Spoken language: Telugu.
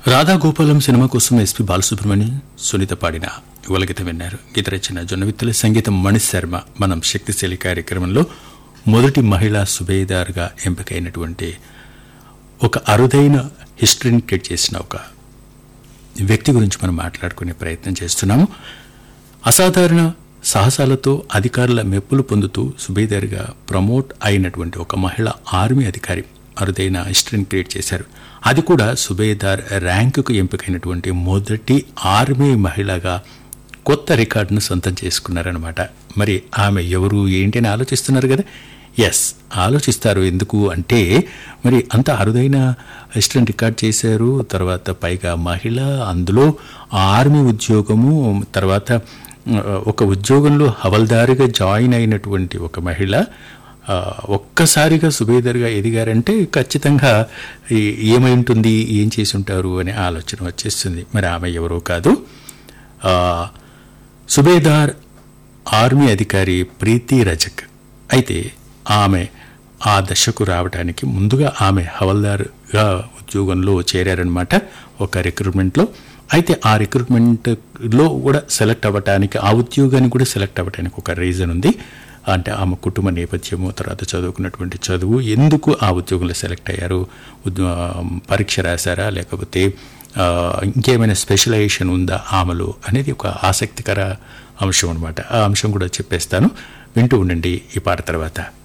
రాధా గోపాలం సినిమా కోసం ఎస్పి బాలసుబ్రహ్మణ్యం సునీత పాడిన యువల గీతం విన్నారు గీత రచన జొన్నవిత్తుల సంగీతం మణి శర్మ మనం శక్తిశైలి కార్యక్రమంలో మొదటి మహిళా సుబేదార్గా ఎంపికైనటువంటి ఒక అరుదైన హిస్టరీని క్రియేట్ చేసిన ఒక వ్యక్తి గురించి మనం మాట్లాడుకునే ప్రయత్నం చేస్తున్నాము అసాధారణ సాహసాలతో అధికారుల మెప్పులు పొందుతూ సుబేదార్గా ప్రమోట్ అయినటువంటి ఒక మహిళ ఆర్మీ అధికారి అరుదైన హిస్టరీని క్రియేట్ చేశారు అది కూడా సుబేదార్ ర్యాంకుకు ఎంపికైనటువంటి మొదటి ఆర్మీ మహిళగా కొత్త రికార్డును సొంతం చేసుకున్నారనమాట మరి ఆమె ఎవరు ఏంటి అని ఆలోచిస్తున్నారు కదా ఎస్ ఆలోచిస్తారు ఎందుకు అంటే మరి అంత అరుదైన హిస్టరీని రికార్డ్ చేశారు తర్వాత పైగా మహిళ అందులో ఆర్మీ ఉద్యోగము తర్వాత ఆ, ఒక ఉద్యోగంలో హవల్దారిగా జాయిన్ అయినటువంటి ఒక మహిళ ఆ, ఒక్కసారిగా సుబేదర్గా ఎదిగారంటే ఖచ్చితంగా ఈ- ఏమై ఉంటుంది ఏం చేసి ఉంటారు అనే ఆలోచన వచ్చేస్తుంది మరి ఆమె ఎవరో కాదు ఆ, సుబేదార్ ఆర్మీ అధికారి ప్రీతి రజక్ అయితే ఆమె ఆ దశకు రావడానికి ముందుగా ఆమె హవల్దార్గా ఉద్యోగంలో చేరారనమాట ఒక రిక్రూట్మెంట్లో అయితే ఆ రిక్రూట్మెంట్లో కూడా సెలెక్ట్ అవ్వటానికి ఆ ఉద్యోగానికి కూడా సెలెక్ట్ అవ్వటానికి ఒక రీజన్ ఉంది అంటే ఆమె కుటుంబ నేపథ్యము తర్వాత చదువుకున్నటువంటి చదువు ఎందుకు ఆ ఉద్యోగంలో సెలెక్ట్ అయ్యారు ఉద్య- పరీక్ష రాశారా లేకపోతే ఆ, ఇంకేమైనా స్పెషలైజేషన్ ఉందా ఆమెలో అనేది ఒక ఆసక్తికర అంశం అనమాట ఆ అంశం కూడా చెప్పేస్తాను వింటూ ఉండండి ఈ పాట తర్వాత